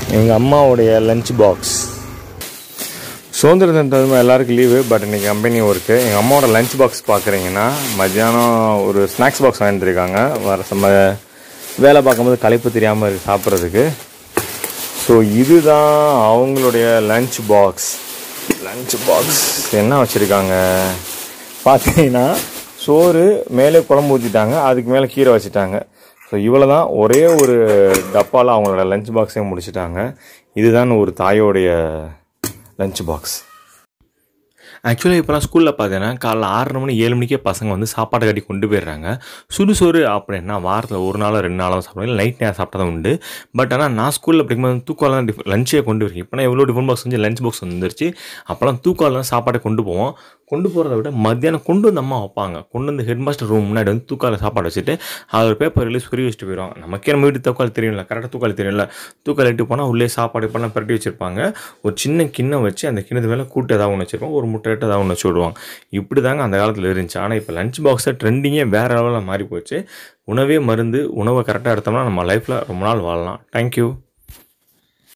எங்கள் அம்மாவுடைய lunch box சுதந்திர தின தகுந்த எல்லாருக்கும் லீவு பட் இன்றைக்கி கம்பெனி ஒர்க்கு எங்கள் அம்மாவோட லஞ்ச் பாக்ஸ் பார்க்குறீங்கன்னா மத்தியானம் ஒரு ஸ்நாக்ஸ் பாக்ஸ் வாங்கிட்டுருக்காங்க வர சம்ம வேலை பார்க்கும்போது களைப்பு தெரியாமல் இருக்குது சாப்பிட்றதுக்கு ஸோ இதுதான் அவங்களுடைய லஞ்ச் பாக்ஸ் லஞ்ச் பாக்ஸ் என்ன வச்சுருக்காங்க பார்த்தீங்கன்னா சோறு மேலே குழம்பு ஊற்றிட்டாங்க அதுக்கு மேலே கீரை வச்சுட்டாங்க ஸோ இவ்வளோ தான் ஒரே ஒரு டப்பாவில் அவங்களோட லஞ்ச் பாக்ஸையும் முடிச்சிட்டாங்க இதுதான் ஒரு தாயோடைய லஞ்ச் பாக்ஸ் ஆக்சுவலாக இப்போலாம் ஸ்கூலில் பார்த்தீங்கன்னா காலைல ஆறரை மணி ஏழு மணிக்கே பசங்க வந்து சாப்பாடு கட்டி கொண்டு போயிடுறாங்க சுடுசோறு அப்படின்னா வாரத்தில் ஒரு நாளோ ரெண்டு நாளோ சாப்பிடுவாங்க இல்லை நைட் நேரம் சாப்பிட்டா தான் உண்டு பட் ஆனால் நான் ஸ்கூலில் படிக்கும்போது தூக்காலாம் டிஃப் லஞ்சே கொண்டு வரேன் இப்போனா எவ்வளோ டிஃபன் பாக்ஸ் வந்து லஞ்ச் பாக்ஸ் வந்துருச்சு அப்போலாம் தூக்காலாம் சாப்பாடை கொண்டு போவோம் கொண்டு போகிறத விட மத்தியானம் கொண்டு வந்து அம்மா வைப்பாங்க கொண்டு வந்து ஹெட் மாஸ்டர் ரூம் முன்னாடி வந்து தூக்கால சாப்பாடு வச்சுட்டு அது ஒரு பேப்பர் ரிலீஸ் புரிய வச்சுட்டு போயிடும் நமக்கே நம்ம வீட்டு தூக்கால் தெரியும்ல கரெக்டாக தூக்கால் தெரியும்ல தூக்கால் எட்டு போனால் உள்ளே சாப்பாடு இப்போலாம் பரட்டி வச்சுருப்பாங்க ஒரு சின்ன கிண்ணம் வச்சு அந்த கிண்ணத்து மேலே கூட்டு ஏதாவது ஒன்று வச்சுருப்பாங்க ஒரு முட்டை எட்டு ஏதாவது ஒன்று வச்சு விடுவாங்க இப்படி தாங்க அந்த காலத்தில் இருந்துச்சு ஆனால் இப்போ லஞ்ச் பாக்ஸை ட்ரெண்டிங்கே வேறு லெவலில் மாறி போச்சு உணவே மருந்து உணவை கரெக்டாக எடுத்தோம்னா நம்ம லைஃப்பில் ரொம்ப நாள் வாழலாம் தேங்க்யூ